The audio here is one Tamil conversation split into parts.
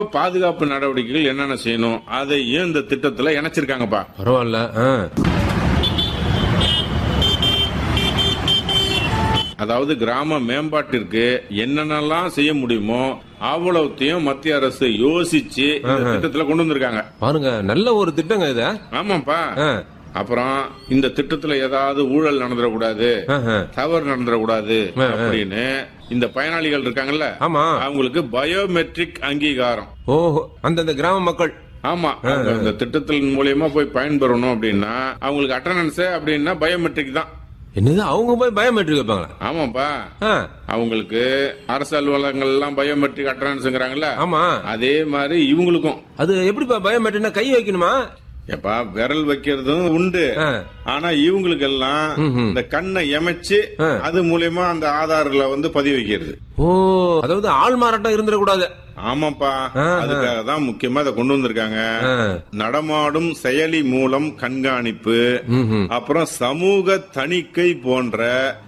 பாதுகாப்பு நடவடிக்கைகள் என்னென்ன செய்யணும் அதையும் இந்த திட்டத்துல இணைச்சிருக்காங்கப்பா பரவாயில்ல ஆ. அதாவது கிராம மேம்பாட்டிற்கு என்னென்னலாம் செய்ய முடியுமோ அவ்வளவுத்தையும் மத்திய அரசு யோசிச்சு இந்த திட்டத்துல கொண்டு வந்திருக்காங்க பாருங்க நல்ல ஒரு திட்டங்க இது ஆமாப்பா ஆ. அப்புறம் இந்த திட்டத்துல ஏதாவது ஊழல் நடந்துடக்கூடாது ஆஹா. தவறு நடந்துடக்கூடாது அப்படின்னு இந்த பயனாளிகள் இருக்காங்கல்ல ஆமா அவங்களுக்கு பயோமெட்ரிக் அங்கீகாரம் ஓஹோ அந்தந்த கிராம மக்கள் ஆமா அவங்க இந்த திட்டத்தின் மூலியமா போய் பயன்பெறணும் அப்படின்னா அவங்களுக்கு அட்டண்டன்ஸ் அப்படின்னா பயோமெட்ரிக் தான் என்னது அவங்க போய் பயோமெட்ரிக் வைப்பாங்களா ஆமாப்பா ஆ. அவங்களுக்கு அரசு அலுவலகங்கள் எல்லாம் பயோமெட்ரிக் அட்டண்டன்ஸ்ங்கிறாங்கல்ல ஆமா அதே மாதிரி இவங்களுக்கும் அது எப்படிப்பா பயோமெட்ரிக்னா கை வைக்கணுமா எப்பா விரல் வைக்கிறதும் உண்டு ஆ. ஆனா இவங்களுக்கு எல்லாம் இந்த கண்ணை எமைச்சு அது மூலியமா அந்த ஆதார்ல வந்து பதிவு வைக்கிறது ஓ அதாவது ஆள் மாறாட்டம் இருந்துடக்கூடாது ஆமாப்பா அதுக்காக தான் முக்கியமா இதை கொண்டு வந்திருக்காங்க ஆ. நடமாடும் செயலி மூலம் கண்காணிப்பு ம்ஹும். அப்புறம் சமூக தணிக்கை போன்ற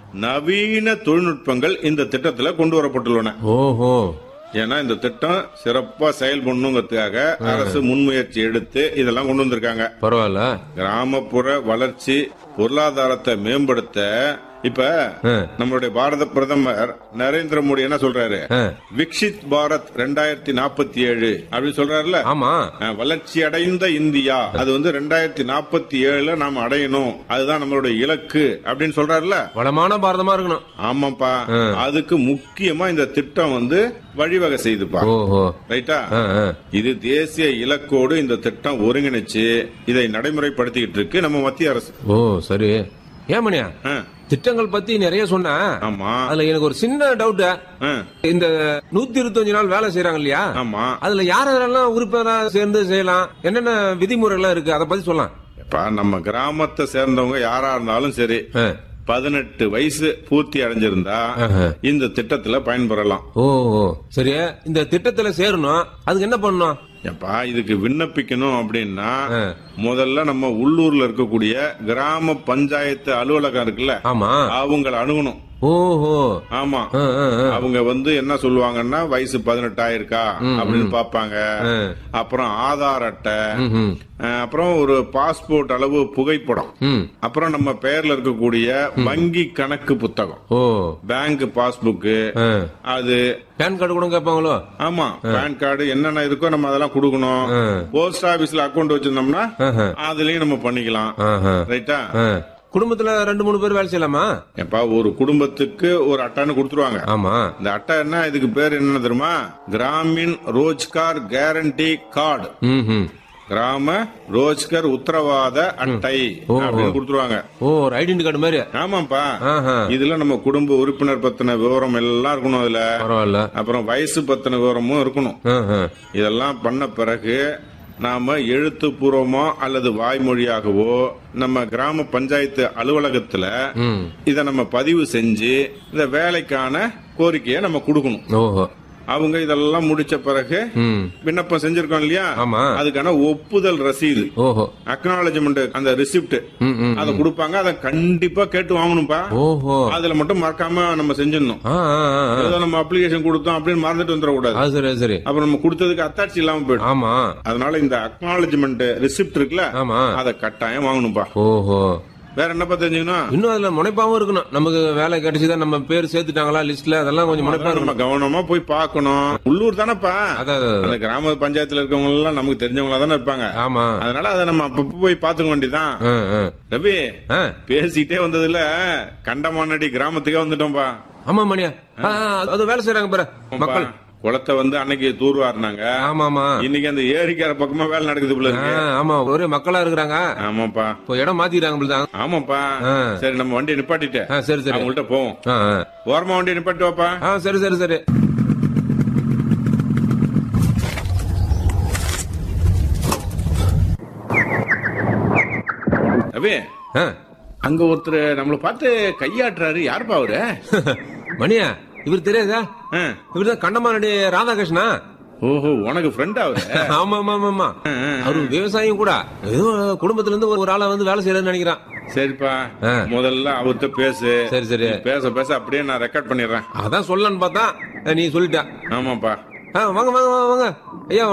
நவீன தொழில்நுட்பங்கள் இந்த திட்டத்துல கொண்டு வரப்பட்டுள்ளன ஓஹோ ஏன்னா இந்த திட்டம் சிறப்பா செயல்படணுங்கிறதுக்காக அரசு முன்முயற்சி எடுத்து இதெல்லாம் கொண்டு வந்திருக்காங்க பரவாயில்ல கிராமப்புற வளர்ச்சி பொருளாதாரத்தை மேம்படுத்த இப்ப ஆ. நம்மளுடைய பாரத பிரதமர் நரேந்திர மோடி என்ன சொல்றாரு ஆ. விக்ஷித் பாரத் ரெண்டாயிரத்தி நாற்பத்தி ஏழு அப்படின்னு சொல்றாருல ஆமா அஹ், வளர்ச்சி அடைந்த இந்தியா அது வந்து ரெண்டாயிரத்தி நாற்பத்தி ஏழுல நாம அடையணும் அதுதான் நம்மளுடைய இலக்கு அப்படின்னு சொல்றாருல வளமான பாரதமா இருக்கணும் ஆமாப்பா அதுக்கு முக்கியமா இந்த திட்டம் வந்து வழிவகை செய்துப்பா ஓஹோ ரைட்டா ஆ, ஆ. இது தேசிய இலக்கோடு இந்த திட்டம் ஒருங்கிணைச்சு இதை நடைமுறைப்படுத்திக்கிட்டு இருக்கு நம்ம மத்திய அரசு ஓ சரி ஏமணியா ஆ, திட்டங்கள் பத்தி நிறைய சொன்ன ஆமா அதுல எனக்கு ஒரு சின்ன டவுட் ஆ, இந்த நூத்தி இருபத்தஞ்சு நாள் வேலை செய்யறாங்க இல்லையா ஆமா அதுல யார் யாரெல்லாம் உறுப்பினரா சேர்ந்து செய்யலாம் என்னென்ன விதிமுறை எல்லாம் இருக்கு அதை பத்தி சொல்லலாம் இப்ப நம்ம கிராமத்தை சேர்ந்தவங்க யாரா இருந்தாலும் சரி ஆ. பதினெட்டு வயசு பூர்த்தி அடைஞ்சிருந்தா ஆஹா. இந்த திட்டத்துல பயன்பெறலாம் ஓ ஓ. சரி இந்த திட்டத்துல சேரணும் அதுக்கு என்ன பண்ணணும் எப்பா இதுக்கு விண்ணப்பிக்கணும் அப்படின்னா முதல்ல நம்ம உள்ளூர்ல இருக்கக்கூடிய கிராம பஞ்சாயத்து அலுவலகம் இருக்குல்ல ஆமா அவங்கள அணுகணும் ஓஹோ ஆமா ஆ, ஆ, ஆ. அவங்க வந்து என்ன சொல்லுவாங்கன்னா வயசு பதினெட்டு ஆயிருக்கா அப்படின்னு பாப்பாங்க ஆ. அப்புறம் ஆதார் அட்டை ம்ஹும். அஹ், அப்புறம் ஒரு பாஸ்போர்ட் அளவு புகைப்படம் ம் அப்புறம் நம்ம பெயர்ல இருக்கக்கூடிய வங்கி கணக்கு புத்தகம் ஓ பேங்க் பாஸ்புக்கு ஆ. அது பேன் கார்டு கூட கேட்பாங்களோ ஆமா பேன் கார்டு என்னென்ன இருக்கோ நம்ம அதெல்லாம் கொடுக்கணும் ஆ. போஸ்ட் ஆபீஸ்ல அக்கவுண்ட் வச்சிருந்தோம்னா ஆஹா. அதுலயும் நம்ம பண்ணிக்கலாம் ஆஹா. ரைட்டா ஆ. குடும்பத்துல ரெண்டு மூணு பேர் வேலை செய்யலாமா எப்பா ஒரு குடும்பத்துக்கு ஒரு அட்டைன்னு கொடுத்துருவாங்க ஆமா இந்த அட்டை என்ன இதுக்கு பேர் என்ன தெரியுமா கிராமின் ரோஜ்கார் கேரண்டி கார்டு ம் கிராம ரோஜ்கர் உத்தரவாத அட்டை அப்படின்னு கொடுத்துருவாங்க ஓ ஒரு ஐடென்டி கார்டு மாதிரி ஆமாப்பா ஆஹா. இதுல நம்ம குடும்ப உறுப்பினர் பத்தின விவரம் எல்லாம் இருக்கணும் அதுல பரவாயில்ல அப்புறம் வயசு பத்தின விவரமும் இருக்கணும் ஆஹா. இதெல்லாம் பண்ண பிறகு நாம எழுத்துப்பூர்வமோ அல்லது வாய்மொழியாகவோ நம்ம கிராம பஞ்சாயத்து அலுவலகத்துல ம் இத நம்ம பதிவு செஞ்சு இந்த வேலைக்கான கோரிக்கையை நம்ம கொடுக்கணும் ஓஹோ அவங்க இதெல்லாம் முடிச்ச பிறகு ம் விண்ணப்பம் செஞ்சிருக்கோம் இல்லையா ஆமா அதுக்கான ஒப்புதல் ரசீது ஓஹோ அக்னாலஜ்மெண்ட் அந்த ரிசிப்ட் ம் ம் அதை கொடுப்பாங்க அதை கண்டிப்பா கேட்டு வாங்கணும்ப்பா ஓஹோ அதுல மட்டும் மறக்காம நம்ம செஞ்சிடணும் ஆ ஆ, ஆ, ஆ. ஏதோ நம்ம அப்ளிகேஷன் கொடுத்தோம் அப்படின்னு மறந்துட்டு வந்துடக்கூடாது அது சரி அது சரி அப்புறம் நம்ம கொடுத்ததுக்கு அத்தாட்சி இல்லாம போயிடும் ஆமா அதனால இந்த அக்னாலஜ்மெண்ட் ரிசிப்ட் இருக்குல்ல ஆமா அதை கட்டாயம் வாங்கணும்ப்பா ஓஹோ வேற என்னப்பா தெரிஞ்சுக்கணும் இன்னும் அதுல முனைப்பாவும் இருக்கணும் நமக்கு வேலை கிடைச்சுதான் நம்ம பேர் சேர்த்துட்டாங்களா லிஸ்ட்ல அதெல்லாம் கொஞ்சம் முனைப்பா அதெல்லாம் நம்ம இருக்கணும் கவனமா போய் பார்க்கணும் உள்ளூர் தானேப்பா அதான், அதான், அதான். அந்த கிராம பஞ்சாயத்துல இருக்கவங்க எல்லாம் நமக்கு தெரிஞ்சவங்களா தானே இருப்பாங்க ஆமா அதனால அதை நம்ம அப்பப்ப போய் பாத்துக்க வேண்டியதான் ஆ, ஆ. ரவி ஆ, பேசிட்டே வந்ததுல கண்டமானடி கிராமத்துக்கே வந்துட்டோம்பா ஆமா மணியா ஆ, ஆ, அது வேலை செய்யறாங்க பாரு மக்கள் குளத்தை வந்து அன்னைக்கு தூர்வாருனாங்க ஆமா ஆமா இன்னைக்கு அந்த ஏரிக்கார பக்கமா வேலை நடக்குது போல ஆ, இருக்கு ஆமா ஒரே மக்களா இருக்கிறாங்க ஆமாப்பா இப்போ இடம் மாத்திக்கிறாங்க போல தான் ஆமாப்பா ஆ. சரி நம்ம வண்டியை நிப்பாட்டிட்டு ஆ, சரி சரி அவங்கள்ட்ட போவோம் ஆ, ஆ. ஓரமா வண்டியை நிப்பாட்டி வாப்பா ஆ சரி சரி சரி ரவி ஆ. அங்க ஒருத்தர் நம்மள பார்த்து கையாட்டுறாரு யாருப்பா அவரு மணியா இவர் தெரியாதா ஆ. இவர் தான் கண்டமானடி ராதாகிருஷ்ணா ஓஹோ உனக்கு ஃப்ரெண்ட் அவரு ஆமா ஆமா ஆமா ஆமா அவரு விவசாயம் கூட ஏதோ குடும்பத்துல இருந்து ஒரு ஆளை வந்து வேலை செய்யறதுன்னு நினைக்கிறான் சரிப்பா ஆ. முதல்ல அவர்கிட்ட பேசு சரி சரி பேச பேச அப்படியே நான் ரெக்கார்ட் பண்ணிடுறேன் அதான் சொல்லன்னு பார்த்தா நீ சொல்லிட்ட ஆமாப்பா ஆ, வாங்க வாங்க வாங்க வாங்க ஐயா